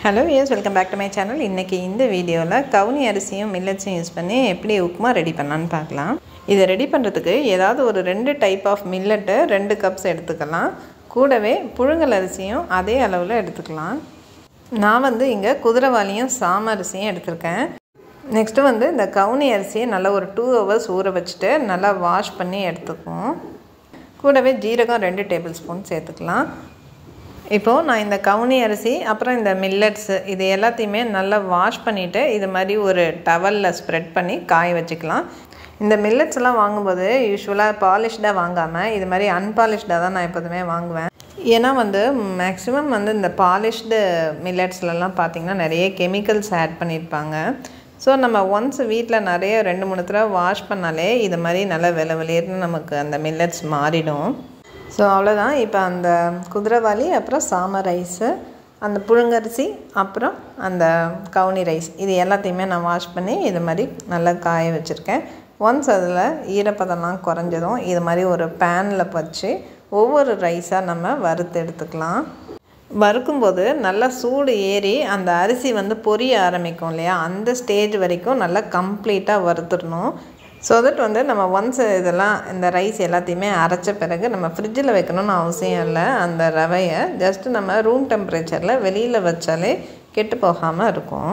hello yes welcome back to my channel இன்றைக்கி இந்த வீடியோவில் கவுனி அரிசியும் மில்லட்ஸையும் யூஸ் பண்ணி எப்படி உப்புமா ரெடி பண்ணலான்னு பார்க்கலாம் இதை ரெடி பண்ணுறதுக்கு ஏதாவது ஒரு ரெண்டு டைப் ஆஃப் மில்லட்டு ரெண்டு கப்ஸ் எடுத்துக்கலாம் கூடவே புழுங்கல் அரிசியும் அதே அளவில் எடுத்துக்கலாம் நான் வந்து இங்கே குதிரைவாளியும் சாம அரிசியும் எடுத்திருக்கேன் நெக்ஸ்ட்டு வந்து இந்த கவுனி அரிசியை நல்லா ஒரு டூ ஹவர்ஸ் ஊற வச்சுட்டு நல்லா வாஷ் பண்ணி எடுத்துக்குவோம் கூடவே ஜீரகம் ரெண்டு டேபிள் ஸ்பூன் சேர்த்துக்கலாம் இப்போது நான் இந்த கவுனி அரிசி அப்புறம் இந்த மில்லட்ஸு இது எல்லாத்தையுமே நல்லா வாஷ் பண்ணிவிட்டு இது மாதிரி ஒரு டவலில் ஸ்ப்ரெட் பண்ணி காய வச்சுக்கலாம் இந்த மில்லட்ஸ் எல்லாம் வாங்கும்போது யூஸ்வலாக பாலிஷ்டாக வாங்காமல் இது மாதிரி அன்பாலிஷ்டாக தான் நான் எப்போதுமே வாங்குவேன் ஏன்னா வந்து மேக்ஸிமம் வந்து இந்த பாலிஷ்டு மில்லட்ஸ்லலாம் பார்த்திங்கன்னா நிறைய கெமிக்கல்ஸ் ஆட் பண்ணியிருப்பாங்க ஸோ நம்ம ஒன்ஸ் வீட்டில் நிறைய ரெண்டு மூணு தடவை வாஷ் பண்ணாலே இது மாதிரி நல்லா வில வெளியேறுனு நமக்கு அந்த மில்லட்ஸ் மாறிடும் ஸோ அவ்வளோதான் இப்போ அந்த குதிரைவாளி அப்புறம் சாம ரைஸு அந்த புழுங்கரிசி அப்புறம் அந்த கவுனி ரைஸ் இது எல்லாத்தையுமே நான் வாஷ் பண்ணி இது மாதிரி நல்லா காய வச்சுருக்கேன் ஒன்ஸ் அதில் ஈரப்பதம்லாம் குறைஞ்சதும் இது மாதிரி ஒரு பேனில் வச்சு ஒவ்வொரு ரைஸாக நம்ம வறுத்து எடுத்துக்கலாம் வறுக்கும்போது நல்லா சூடு ஏறி அந்த அரிசி வந்து பொரிய ஆரம்பிக்கும் இல்லையா அந்த ஸ்டேஜ் வரைக்கும் நல்லா கம்ப்ளீட்டாக வறுத்துடணும் ஸோ தட் வந்து நம்ம ஒன்ஸ் இதெல்லாம் இந்த ரைஸ் எல்லாத்தையுமே அரைச்ச பிறகு நம்ம ஃப்ரிட்ஜில் வைக்கணும்னு அவசியம் இல்லை அந்த ரவையை ஜஸ்ட்டு நம்ம ரூம் டெம்பரேச்சரில் வெளியில் வச்சாலே கெட்டு போகாமல் இருக்கும்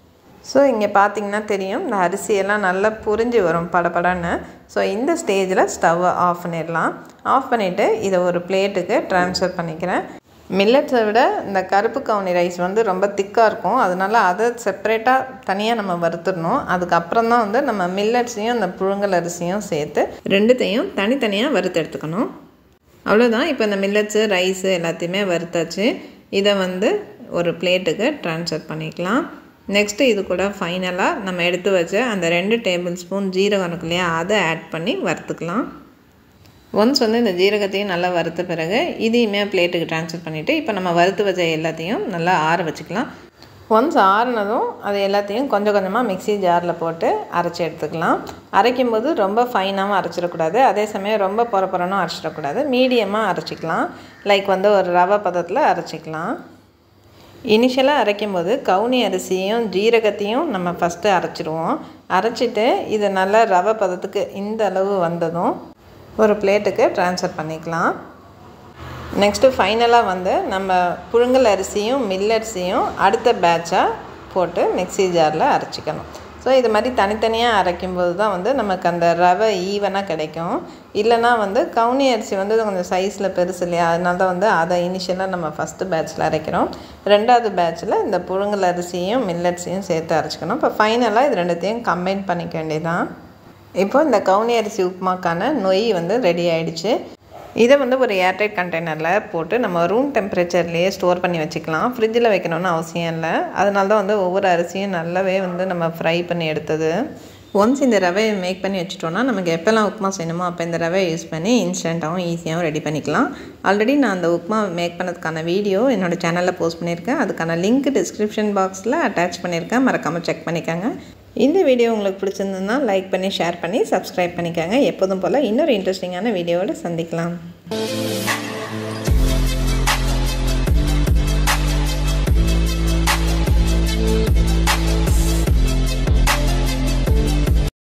ஸோ இங்கே பார்த்தீங்கன்னா தெரியும் இந்த அரிசியெல்லாம் நல்லா புரிஞ்சு வரும் படபடன்னு ஸோ இந்த ஸ்டேஜில் ஸ்டவ்வை ஆஃப் பண்ணிடலாம் ஆஃப் பண்ணிவிட்டு இதை ஒரு பிளேட்டுக்கு ட்ரான்ஸ்ஃபர் பண்ணிக்கிறேன் மில்லட்ஸை விட இந்த கருப்பு கவுனி ரைஸ் வந்து ரொம்ப திக்காக இருக்கும் அதனால் அதை செப்பரேட்டாக தனியாக நம்ம வறுத்துடணும் அதுக்கப்புறம் தான் வந்து நம்ம மில்லட்ஸையும் அந்த புழுங்கல் அரிசியும் சேர்த்து ரெண்டுத்தையும் தனித்தனியாக வறுத்து எடுத்துக்கணும் அவ்வளோதான் இப்போ இந்த மில்லட்ஸு ரைஸு எல்லாத்தையுமே வறுத்தாச்சு இதை வந்து ஒரு பிளேட்டுக்கு ட்ரான்ஸ்ஃபர் பண்ணிக்கலாம் நெக்ஸ்ட்டு இது கூட ஃபைனலாக நம்ம எடுத்து வச்ச அந்த ரெண்டு டேபிள் ஸ்பூன் ஜீரகம் இருக்கு இல்லையா அதை ஆட் பண்ணி வறுத்துக்கலாம் ஒன்ஸ் வந்து இந்த ஜீரகத்தையும் நல்லா வறுத்த பிறகு இதையுமே பிளேட்டுக்கு ட்ரான்ஸ்ஃபர் பண்ணிவிட்டு இப்போ நம்ம வறுத்து வச்ச எல்லாத்தையும் நல்லா ஆற வச்சுக்கலாம் ஒன்ஸ் ஆறுனதும் அது எல்லாத்தையும் கொஞ்சம் கொஞ்சமாக மிக்சி ஜாரில் போட்டு அரைச்சி எடுத்துக்கலாம் அரைக்கும் போது ரொம்ப ஃபைனாகவும் அரைச்சிடக்கூடாது அதே சமயம் ரொம்ப பொறப்பொறனும் அரைச்சிடக்கூடாது மீடியமாக அரைச்சிக்கலாம் லைக் வந்து ஒரு ரவை பதத்தில் அரைச்சிக்கலாம் இனிஷியலாக அரைக்கும் போது கவுனி அரிசியும் ஜீரகத்தையும் நம்ம ஃபஸ்ட்டு அரைச்சிடுவோம் அரைச்சிட்டு இது நல்லா ரவை பதத்துக்கு இந்த அளவு வந்ததும் ஒரு பிளேட்டுக்கு ட்ரான்ஸ்ஃபர் பண்ணிக்கலாம் நெக்ஸ்ட்டு ஃபைனலாக வந்து நம்ம புழுங்கல் அரிசியும் மில்லரிசியும் அடுத்த பேட்சாக போட்டு மிக்சி ஜாரில் அரைச்சிக்கணும் ஸோ இது மாதிரி தனித்தனியாக அரைக்கும்போது தான் வந்து நமக்கு அந்த ரவை ஈவனாக கிடைக்கும் இல்லைனா வந்து கவுனி அரிசி வந்து கொஞ்சம் சைஸில் பெருசு இல்லையா அதனால தான் வந்து அதை இனிஷியலாக நம்ம ஃபஸ்ட்டு பேட்ச்சில் அரைக்கிறோம் ரெண்டாவது பேட்ச்சில் இந்த புழுங்கல் அரிசியும் மில்லட்ஸையும் சேர்த்து அரைச்சிக்கணும் இப்போ ஃபைனலாக இது ரெண்டுத்தையும் கம்பைன் பண்ணிக்க வேண்டியதான் இப்போ இந்த கவுனி அரிசி உப்புமாக்கான நொய் வந்து ரெடி ஆகிடுச்சு இதை வந்து ஒரு ஏர்டைட் கண்டெய்னரில் போட்டு நம்ம ரூம் டெம்பரேச்சர்லேயே ஸ்டோர் பண்ணி வச்சுக்கலாம் ஃப்ரிட்ஜில் வைக்கணும்னு அவசியம் இல்லை அதனால தான் வந்து ஒவ்வொரு அரிசியும் நல்லாவே வந்து நம்ம ஃப்ரை பண்ணி எடுத்தது ஒன்ஸ் இந்த ரவையை மேக் பண்ணி வச்சுட்டோன்னா நமக்கு எப்போல்லாம் உப்புமா செய்யணுமோ அப்போ இந்த ரவையை யூஸ் பண்ணி இன்ஸ்டண்ட்டாகவும் ஈஸியாகவும் ரெடி பண்ணிக்கலாம் ஆல்ரெடி நான் அந்த உப்புமா மேக் பண்ணதுக்கான வீடியோ என்னோடய சேனலில் போஸ்ட் பண்ணியிருக்கேன் அதுக்கான லிங்க் டிஸ்கிரிப்ஷன் பாக்ஸில் அட்டாச் பண்ணியிருக்கேன் மறக்காமல் செக் பண்ணிக்கோங்க இந்த வீடியோ உங்களுக்கு பிடிச்சிருந்ததுன்னா லைக் பண்ணி ஷேர் பண்ணி சப்ஸ்கிரைப் பண்ணிக்கோங்க எப்போதும் போல் இன்னொரு இன்ட்ரெஸ்டிங்கான வீடியோவோடு சந்திக்கலாம்